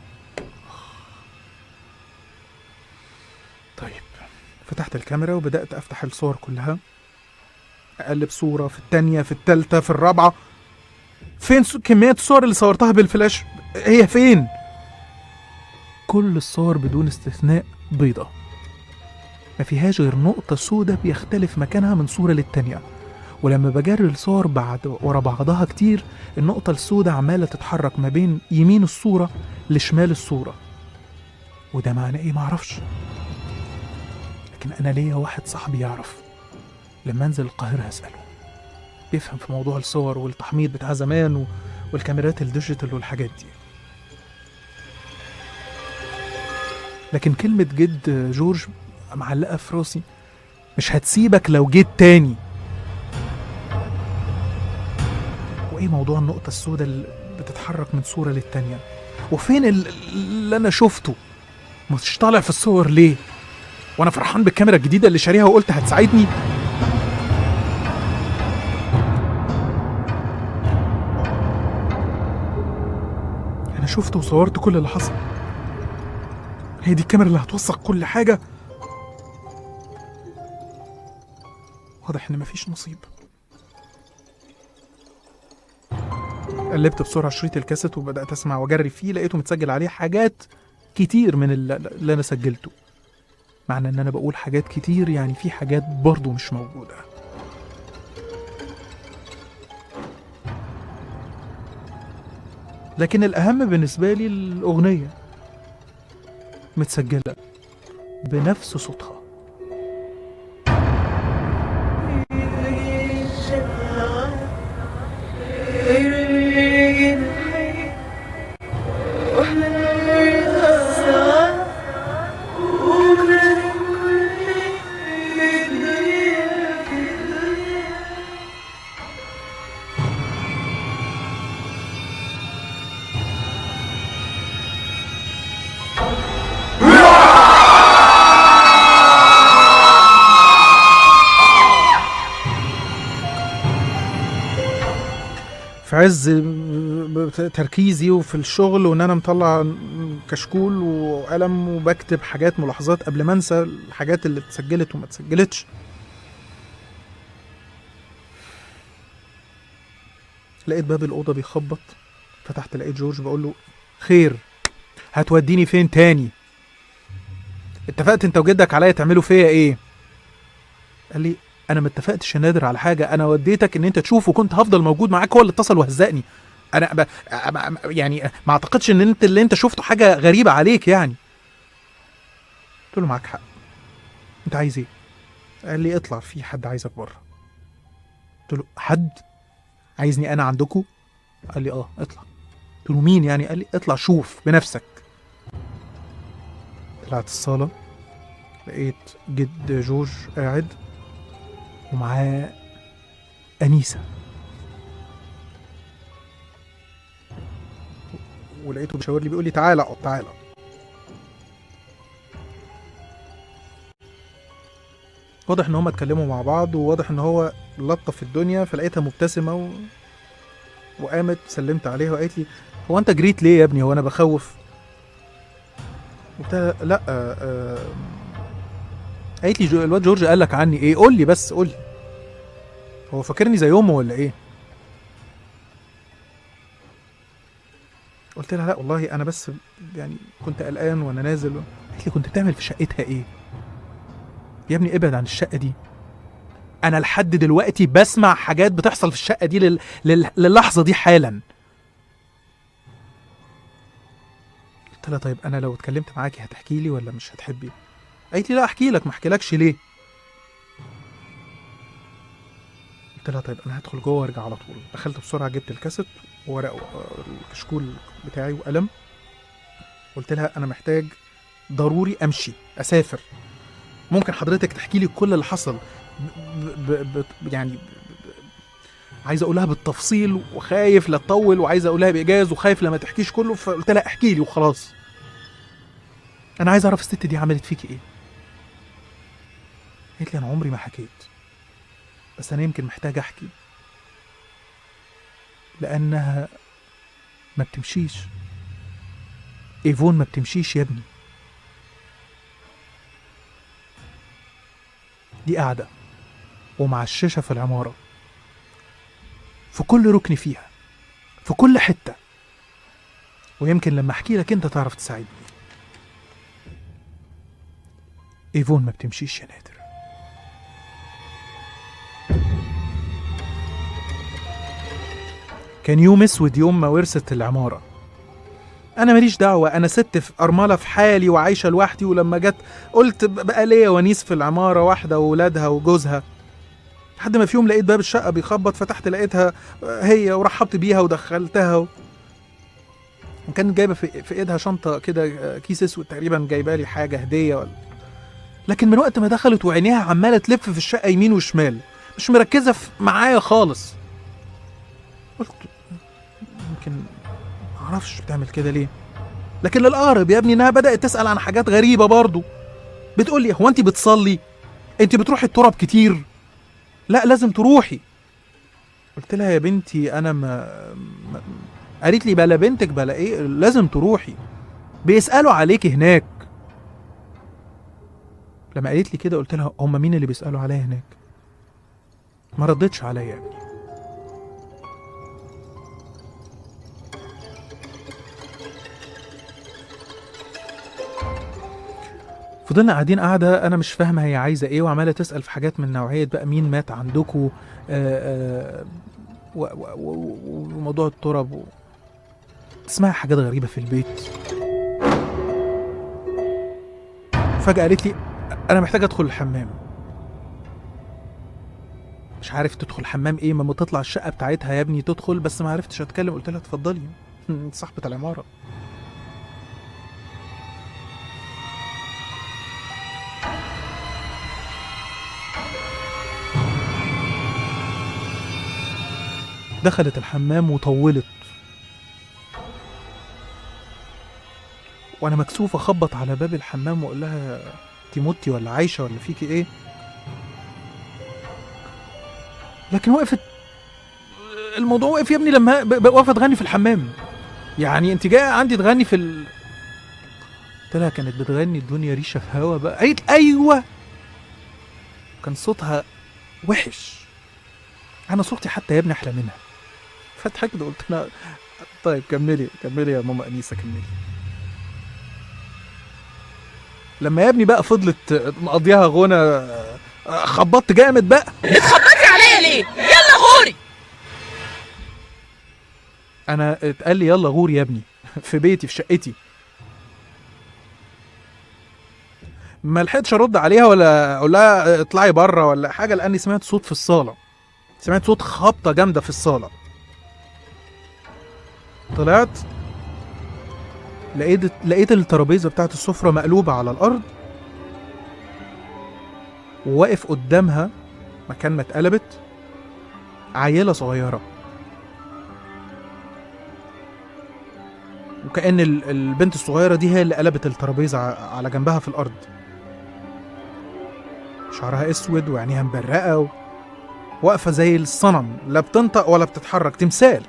طيب فتحت الكاميرا وبدأت أفتح الصور كلها أقلب صورة في التانية في التالتة في الرابعة فين سو- كمية الصور اللي صورتها بالفلاش هي فين كل الصور بدون استثناء بيضة ما فيهاش غير نقطة سودة بيختلف مكانها من صورة للتانية ولما بجري الصور بعد ورا بعضها كتير النقطة السوداء عمالة تتحرك ما بين يمين الصورة لشمال الصورة وده معناه ايه معرفش لكن انا ليا واحد صاحبي يعرف لما انزل القاهره هساله بيفهم في موضوع الصور والتحميض بتاع زمان و... والكاميرات الديجيتال والحاجات دي لكن كلمة جد جورج معلقة في راسي مش هتسيبك لو جيت تاني وايه موضوع النقطة السوداء اللي بتتحرك من صورة للتانية وفين ال- اللي انا شفته مش طالع في الصور ليه وانا فرحان بالكاميرا الجديده اللي شاريها وقلت هتساعدني انا شفت وصورت كل اللي حصل هي دي الكاميرا اللي هتوثق كل حاجه واضح ان مفيش نصيب قلبت بسرعه شريط الكاسيت وبدات اسمع واجري فيه لقيته متسجل عليه حاجات كتير من اللي اللي انا سجلته معنى ان انا بقول حاجات كتير يعني في حاجات برضو مش موجودة لكن الأهم بالنسبة لي الأغنية متسجلة بنفس صوتها في عز تركيزي وفي الشغل وان انا مطلع كشكول وقلم وبكتب حاجات ملاحظات قبل ما انسى الحاجات اللي اتسجلت وما اتسجلتش لقيت باب الاوضه بيخبط فتحت لقيت جورج بقول له خير هتوديني فين تاني اتفقت انت وجدك عليا تعملوا فيا ايه قال لي انا ما اتفقتش يا نادر على حاجه انا وديتك ان انت تشوف وكنت هفضل موجود معاك هو اللي اتصل وهزقني انا ب... أ- أ- يعني ما اعتقدش ان انت اللي انت شفته حاجه غريبه عليك يعني قلت له معاك حق انت عايز ايه قال لي اطلع في حد عايزك بره قلت له حد عايزني انا عندكم قال لي اه اطلع قلت له مين يعني قال لي اطلع شوف بنفسك طلعت الصاله لقيت جد جورج قاعد ومعاه انيسه ولقيته بيشاور لي بيقول لي تعالى اقعد تعالى واضح ان هما اتكلموا مع بعض وواضح ان هو لطف الدنيا فلقيتها مبتسمه و... وقامت سلمت عليها وقالت لي هو انت جريت ليه يا ابني هو انا بخوف قلت لها لا آه آه قالت لي جو- الواد جورج قال لك عني ايه قول لي بس قول لي هو فاكرني زي امه ولا ايه قلت لها لا والله انا بس يعني كنت قلقان وانا نازل قالت لي كنت بتعمل في شقتها ايه يا ابني ابعد عن الشقه دي انا لحد دلوقتي بسمع حاجات بتحصل في الشقه دي لل... لل... للحظه دي حالا قلت لها طيب انا لو اتكلمت معاكي هتحكي لي ولا مش هتحبي قالت لي لا احكي لك ما احكيلكش ليه قلت لها طيب انا هدخل جوه وارجع على طول دخلت بسرعه جبت الكاسيت وورق الكشكول بتاعي وقلم قلت لها انا محتاج ضروري امشي اسافر ممكن حضرتك تحكي لي كل اللي حصل ب ب ب يعني ب ب عايز اقولها بالتفصيل وخايف لا تطول وعايز اقولها بايجاز وخايف لما تحكيش كله فقلت لها احكي لي وخلاص انا عايز اعرف الست دي عملت فيكي ايه قالت لي انا عمري ما حكيت بس انا يمكن محتاج احكي لانها ما بتمشيش ايفون ما بتمشيش يا ابني دي قاعدة ومعششة في العمارة في كل ركن فيها في كل حتة ويمكن لما احكي لك انت تعرف تساعدني ايفون ما بتمشيش يا نادر كان يوم اسود يوم ما ورثت العمارة انا ماليش دعوة انا ست في ارملة في حالي وعايشة لوحدي ولما جت قلت ب- بقى ليا ونيس في العمارة واحدة وولادها وجوزها لحد ما في يوم لقيت باب الشقة بيخبط فتحت لقيتها هي ورحبت بيها ودخلتها و... وكانت جايبة في, في ايدها شنطة كده كيس اسود تقريبا جايبة لي حاجة هدية ولا لكن من وقت ما دخلت وعينيها عمالة تلف في الشقة يمين وشمال مش مركزة في معايا خالص قلت يمكن معرفش بتعمل كده ليه لكن للأقرب يا ابني انها بدأت تسأل عن حاجات غريبة برضو بتقول لي هو انت بتصلي انت بتروحي التراب كتير لا لازم تروحي قلت لها يا بنتي انا ما, ما قالت لي بلا بنتك بلا ايه لازم تروحي بيسألوا عليكي هناك لما قالت لي كده قلت لها هم مين اللي بيسألوا عليا هناك ما ردتش عليا يا ابني فضلنا قاعدين قاعدة أنا مش فاهمة هي عايزة إيه وعمالة تسأل في حاجات من نوعية بقى مين مات عندكوا آه، آه، و- و- و- وموضوع التراب و... تسمعي حاجات غريبة في البيت فجأة قالت لي أنا محتاجة أدخل الحمام مش عارف تدخل الحمام إيه ما تطلع الشقة بتاعتها يا ابني تدخل بس ما عرفتش أتكلم قلت لها اتفضلي صاحبة العمارة دخلت الحمام وطولت وانا مكسوف اخبط على باب الحمام واقول لها انت متي ولا عايشه ولا فيكي ايه لكن وقفت الموضوع وقف يا ابني لما ب- ب- واقفه تغني في الحمام يعني انت جايه عندي تغني في ال... قلت لها كانت بتغني الدنيا ريشه في هوا بقى قالت ايوه كان صوتها وحش انا صوتي حتى يا ابني احلى منها فضحكت قلت لها طيب كملي كملي يا ماما انيسه كملي لما يا ابني بقى فضلت مقضيها غنى خبطت جامد بقى عليا ليه؟ يلا غوري انا اتقال لي يلا غور يا ابني في بيتي في شقتي ما لحقتش ارد عليها ولا اقول لها اطلعي بره ولا حاجه لاني سمعت صوت في الصاله سمعت صوت خبطه جامده في الصاله طلعت لقيت لقيت الترابيزه بتاعت السفره مقلوبه على الارض وواقف قدامها مكان ما اتقلبت عيله صغيره وكأن ال- البنت الصغيرة دي هي اللي قلبت الترابيزة ع- على جنبها في الأرض شعرها أسود وعينيها مبرقة و... واقفة زي الصنم لا بتنطق ولا بتتحرك تمثال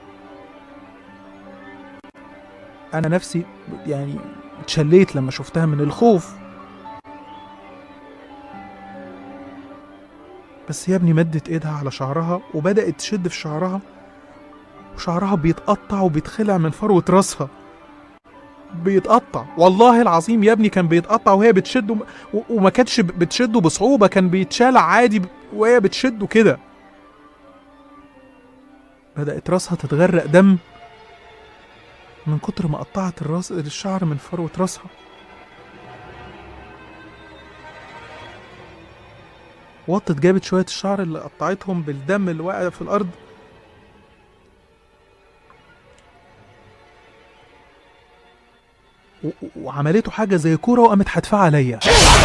أنا نفسي يعني اتشليت لما شفتها من الخوف بس يا ابني مدت ايدها على شعرها وبدأت تشد في شعرها وشعرها بيتقطع وبيتخلع من فروة راسها بيتقطع والله العظيم يا ابني كان بيتقطع وهي بتشده م- و- وما كانتش ب- بتشده بصعوبة كان بيتشالع عادي ب- وهي بتشده كده بدأت راسها تتغرق دم من كتر ما قطعت الراس الشعر من فروة راسها وطت جابت شوية الشعر اللي قطعتهم بالدم اللي واقع في الأرض و- و- وعملته حاجة زي كورة وقامت حدفها عليا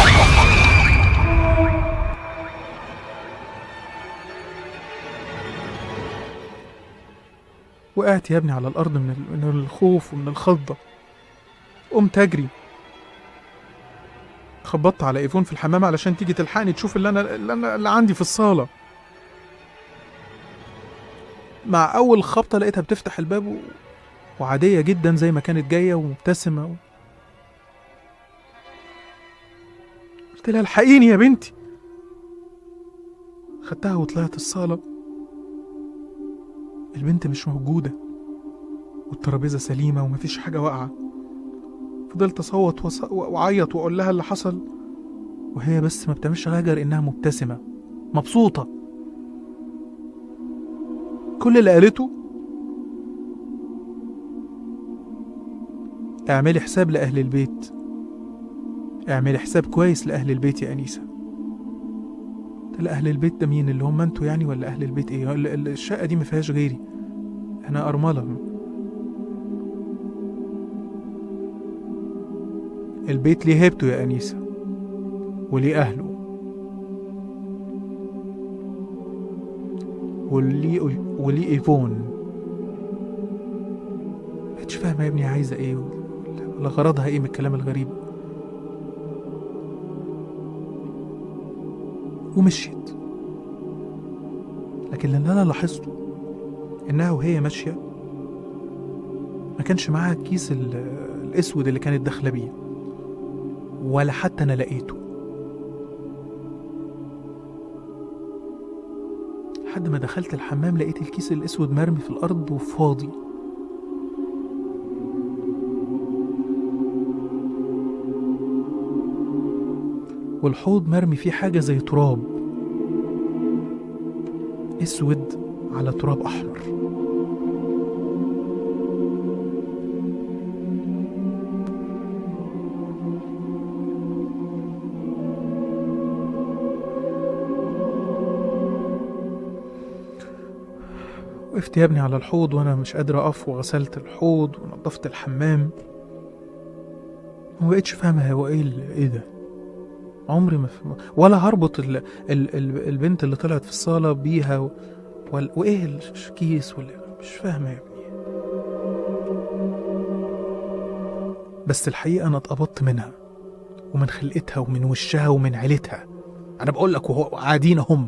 وقعت يا ابني على الأرض من ال- من الخوف ومن الخضة قمت أجري خبطت على ايفون في الحمام علشان تيجي تلحقني تشوف اللي انا اللي انا اللي عندي في الصاله مع اول خبطه لقيتها بتفتح الباب و... وعاديه جدا زي ما كانت جايه ومبتسمه و... قلت لها الحقيني يا بنتي خدتها وطلعت الصاله البنت مش موجوده والترابيزه سليمه ومفيش حاجه واقعه فضلت اصوت وص- واعيط واقول لها اللي حصل وهي بس ما بتعملش حاجه غير انها مبتسمه مبسوطه كل اللي قالته اعملي حساب لاهل البيت اعملي حساب كويس لاهل البيت يا انيسه قلت لها اهل البيت ده مين اللي هم انتوا يعني ولا اهل البيت ايه ال- ال- الشقه دي ما فيهاش غيري انا ارمله البيت ليه هيبته يا أنيسة وليه أهله وليه وليه إيفون مبقتش فاهمة يا ابني عايزة إيه ولا- ولا غرضها إيه من الكلام الغريب ومشيت لكن اللي أنا لاحظته إنها وهي ماشية ما كانش معاها الكيس ال- الأسود اللي كانت داخلة بيه ولا حتى انا لقيته لحد ما دخلت الحمام لقيت الكيس الاسود مرمي في الارض وفاضي والحوض مرمي فيه حاجه زي تراب اسود على تراب احمر وقفت يا ابني على الحوض وانا مش قادر اقف وغسلت الحوض ونظفت الحمام ومبقتش فاهمة هو ايه ال- ايه ده عمري ما فهم ولا هربط ال... ال... ال... البنت اللي طلعت في الصالة بيها و... وال... وايه الكيس ولا مش فاهمة يا ابني بس الحقيقة انا اتقبضت منها ومن خلقتها ومن وشها ومن عيلتها انا بقول لك وهو قاعدين هم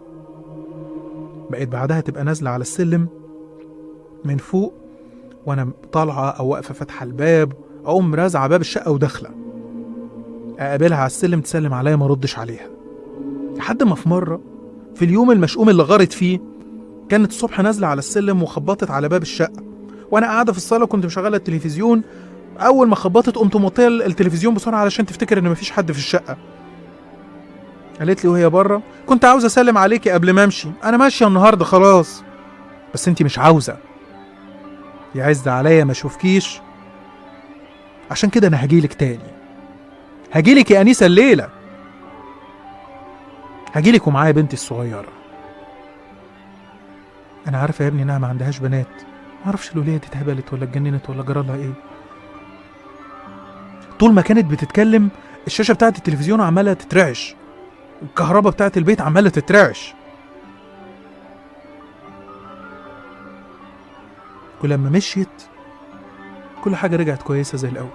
بقيت بعدها تبقى نازلة على السلم من فوق وأنا طالعة أو واقفة فاتحة الباب أقوم رازعة باب الشقة وداخلة أقابلها على السلم تسلم عليا ما ردش عليها لحد ما في مرة في اليوم المشؤوم اللي غارت فيه كانت الصبح نازلة على السلم وخبطت على باب الشقة وأنا قاعدة في الصالة كنت مشغلة التلفزيون أول ما خبطت قمت موطية التلفزيون بسرعة علشان تفتكر إن مفيش حد في الشقة قالت لي وهي بره كنت عاوزه اسلم عليكي قبل ما امشي انا ماشيه النهارده خلاص بس انتي مش عاوزه يعز عليا ما اشوفكيش عشان كده انا هجيلك تاني هجيلك يا انيسه الليله هجيلك ومعايا بنتي الصغيره انا عارفه يا ابني انها ما عندهاش بنات ما اعرفش الوليه دي اتهبلت ولا اتجننت ولا جرالها ايه طول ما كانت بتتكلم الشاشه بتاعت التلفزيون عماله تترعش الكهرباء بتاعت البيت عماله تترعش ولما مشيت كل حاجة رجعت كويسة زي الأول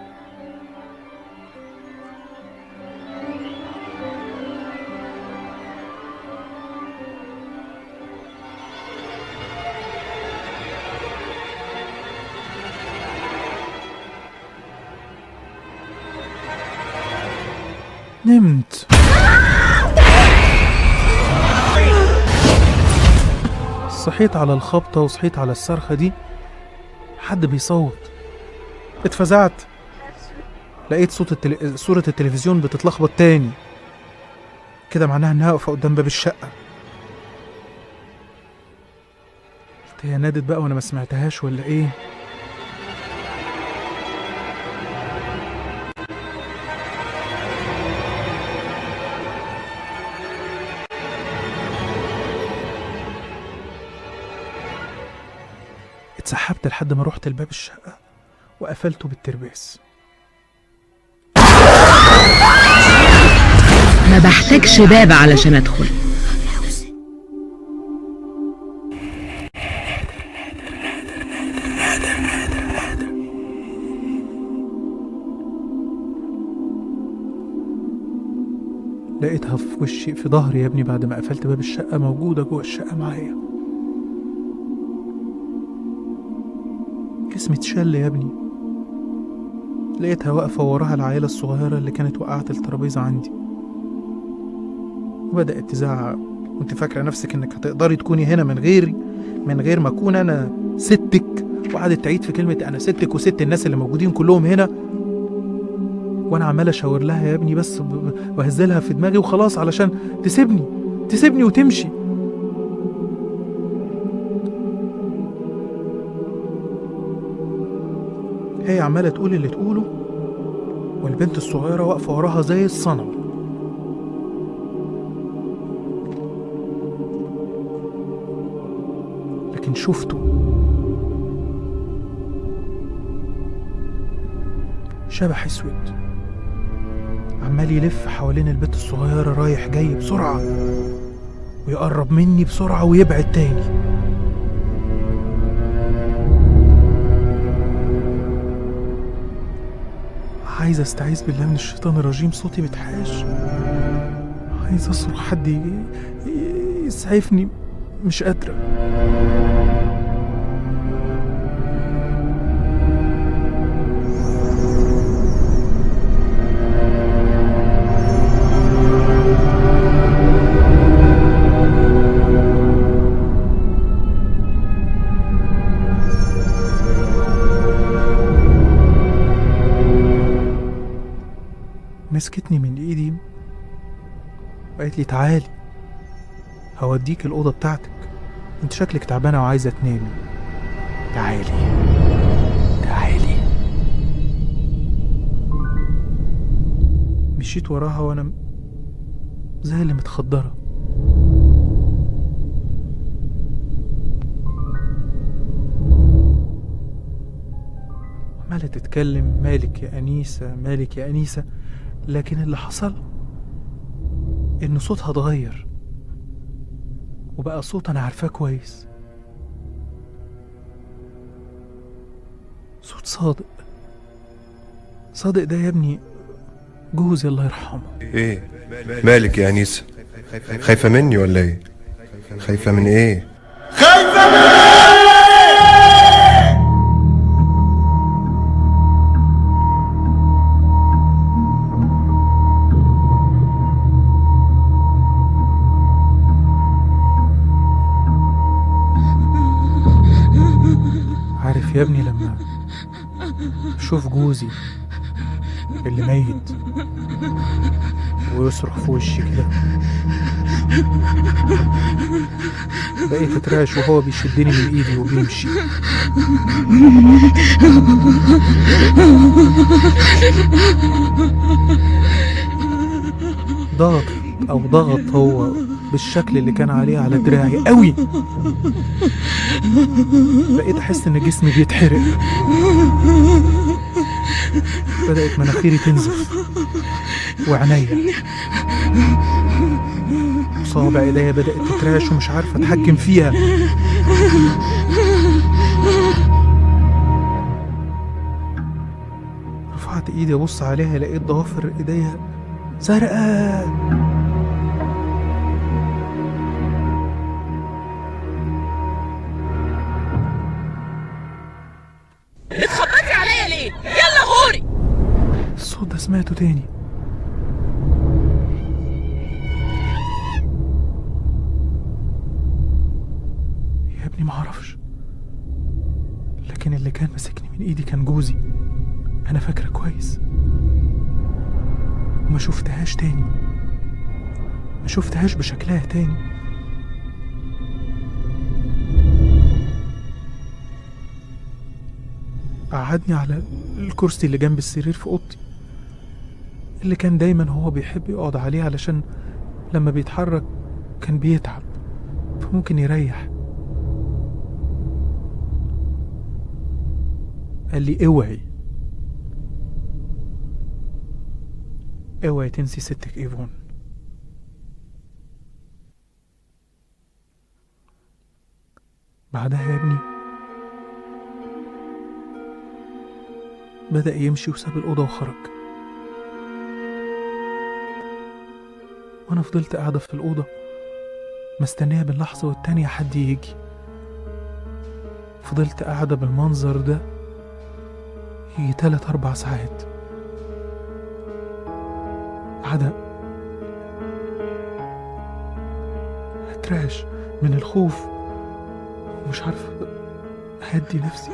نمت صحيت على الخبطة وصحيت على الصرخة دي حد بيصوت اتفزعت لقيت صوت التل... صورة التلفزيون بتتلخبط تاني كده معناها انها واقفة قدام باب الشقة قلت هي نادت بقى وانا ما سمعتهاش ولا ايه اتسحبت لحد ما رحت لباب الشقة وقفلته بالترباس ما بحتاجش باب علشان ادخل لقيتها في وشي في ظهري يا ابني بعد ما قفلت باب الشقة موجودة جوه الشقة معايا جسمي اتشل يا ابني لقيتها واقفة وراها العيلة الصغيرة اللي كانت وقعت الترابيزة عندي وبدأت تزعق وانت فاكرة نفسك انك هتقدري تكوني هنا من غيري من غير ما اكون انا ستك وقعدت تعيد في كلمة انا ستك وست الناس اللي موجودين كلهم هنا وانا عمال اشاور لها يا ابني بس ب- ب- واهزلها في دماغي وخلاص علشان تسيبني تسيبني وتمشي هي عمالة تقول اللي تقوله والبنت الصغيرة واقفة وراها زي الصنم لكن شفته شبح اسود عمال يلف حوالين البيت الصغيرة رايح جاي بسرعة ويقرب مني بسرعة ويبعد تاني عايز استعيذ بالله من الشيطان الرجيم صوتي بتحاش عايز اصرخ حد ي- ي- يسعفني مش قادرة مسكتني من ايدي وقالت لي تعالي هوديك الأوضة بتاعتك انت شكلك تعبانة وعايزة تنامي تعالي تعالي مشيت وراها وانا م- زي اللي متخدرة عمالة تتكلم مالك يا أنيسة مالك يا أنيسة لكن اللي حصل إن صوتها اتغير وبقى صوت أنا عارفاه كويس صوت صادق صادق ده يا ابني جوزي الله يرحمه ايه مالك يا انيسه خايفه مني ولا ايه خايفه من ايه عارف يا ابني لما شوف جوزي اللي ميت ويصرخ في وشي كده بقيت اترعش وهو بيشدني من ايدي وبيمشي ضغط او ضغط هو بالشكل اللي كان عليه على دراعي قوي بقيت احس ان جسمي بيتحرق بدأت مناخيري تنزف وعينيا صوابع ايديا بدأت تترعش ومش عارفة اتحكم فيها ايدي ابص عليها لقيت ضوافر ايديا زرقاء بتخبطي عليا ليه يلا غوري الصوت ده سمعته تاني يا ابني معرفش لكن اللي كان ماسكني من ايدي كان جوزي انا فاكره كويس وما شفتهاش تاني ما شفتهاش بشكلها تاني قعدني على الكرسي اللي جنب السرير في اوضتي اللي كان دايما هو بيحب يقعد عليه علشان لما بيتحرك كان بيتعب فممكن يريح قال لي اوعي اوعي تنسي ستك ايفون بعدها يا ابني بدأ يمشي وساب الأوضة وخرج وأنا فضلت قاعدة في الأوضة مستنية بين لحظة والتانية حد يجي فضلت قاعدة بالمنظر ده يجي تلات أربع ساعات قاعدة اترعش من الخوف ومش عارفة أهدي نفسي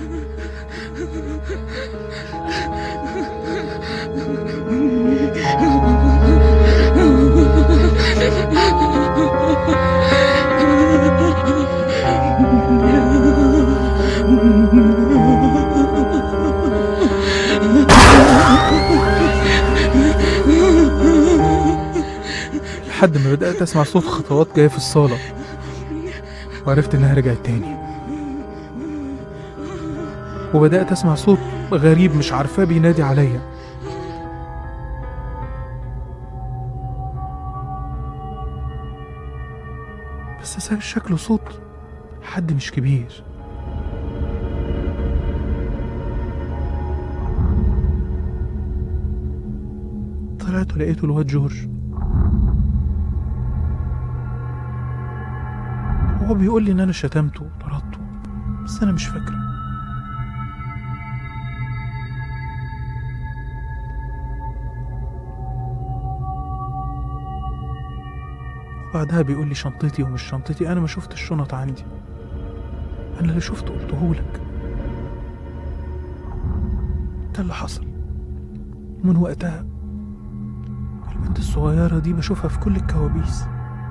لحد ما بدأت أسمع صوت خطوات جاية في الصالة وعرفت إنها رجعت تاني وبدأت أسمع صوت غريب مش عارفاه بينادي عليا بس س- شكله صوت حد مش كبير طلعت ولقيته الواد جورج هو بيقول لي ان انا شتمته وطردته بس انا مش فاكره وبعدها بيقول لي شنطتي ومش شنطتي انا ما شفت الشنط عندي انا اللي شفته قلتهولك ده اللي حصل من وقتها البنت الصغيرة دي بشوفها في كل الكوابيس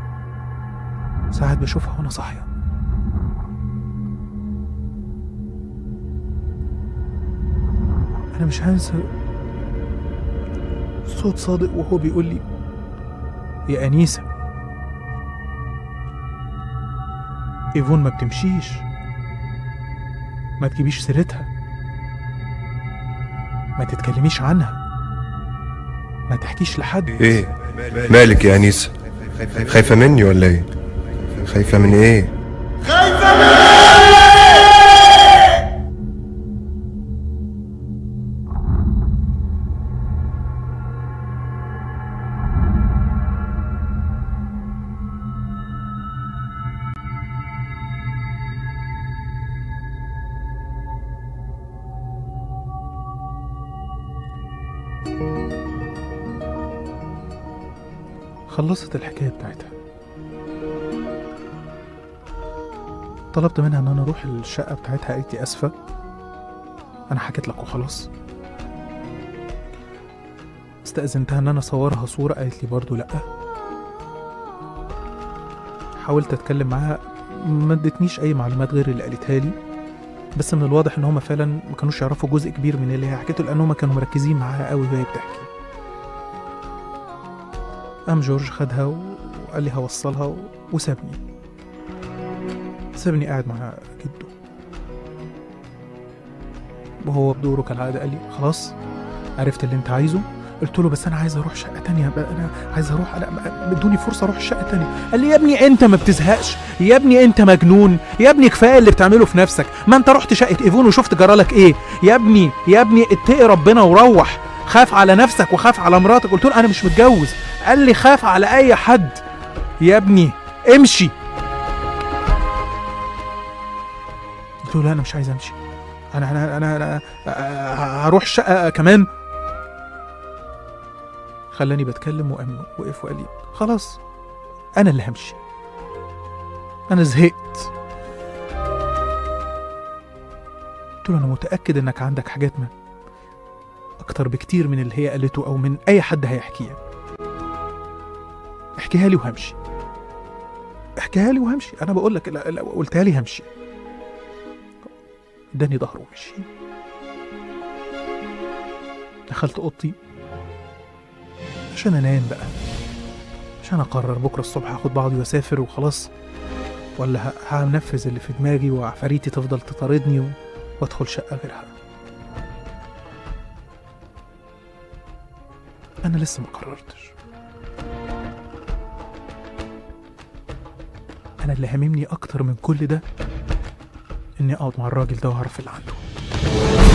ساعات بشوفها وانا صاحية انا مش هنسى صوت صادق وهو بيقول لي يا انيسه ايفون ما بتمشيش ما تجيبيش سيرتها ما تتكلميش عنها ما تحكيش لحد ايه مالك يا انيسه خايفه مني ولا ايه خايفه من ايه خلصت الحكاية بتاعتها طلبت منها ان انا اروح الشقة بتاعتها قالت لي اسفة انا حكيت لك وخلاص استأذنتها ان انا اصورها صورة قالت لي برضو لأ حاولت اتكلم معاها ما ادتنيش اي معلومات غير اللي قالتها لي بس من الواضح ان هما فعلا ما كانوش يعرفوا جزء كبير من اللي هي حكيته لان هما كانوا مركزين معاها قوي وهي بتحكي قام جورج خدها وقال لي هوصلها و- وسابني سابني قاعد مع جده وهو بدوره كالعادة قال لي خلاص عرفت اللي انت عايزه قلت له بس انا عايز اروح شقه تانية بقى انا عايز اروح انا ادوني فرصه اروح الشقه التانية قال لي يا ابني انت ما بتزهقش يا ابني انت مجنون يا ابني كفايه اللي بتعمله في نفسك ما انت رحت شقه ايفون وشفت جرالك ايه يا ابني يا ابني اتقي ربنا وروح خاف على نفسك وخاف على مراتك قلت له انا مش متجوز قال لي خاف على اي حد يا ابني امشي قلت له لا انا مش عايز امشي انا انا انا, أنا هروح الشقه كمان خلاني بتكلم وقام وقف وقال لي خلاص انا اللي همشي انا زهقت قلت له انا متاكد انك عندك حاجات ما اكتر بكتير من اللي هي قالته او من اي حد هيحكيها احكيها لي وهمشي احكيها لي وهمشي انا بقول لك لا- لو قلتها لي همشي اداني ظهره ومشي دخلت اوضتي عشان انام بقى عشان اقرر بكره الصبح هاخد بعضي واسافر وخلاص ولا ه- هنفذ اللي في دماغي وعفاريتي تفضل تطاردني و... وادخل شقه غيرها انا لسه ما قررتش انا اللي هاممني اكتر من كل ده اني اقعد مع الراجل ده واعرف اللي عنده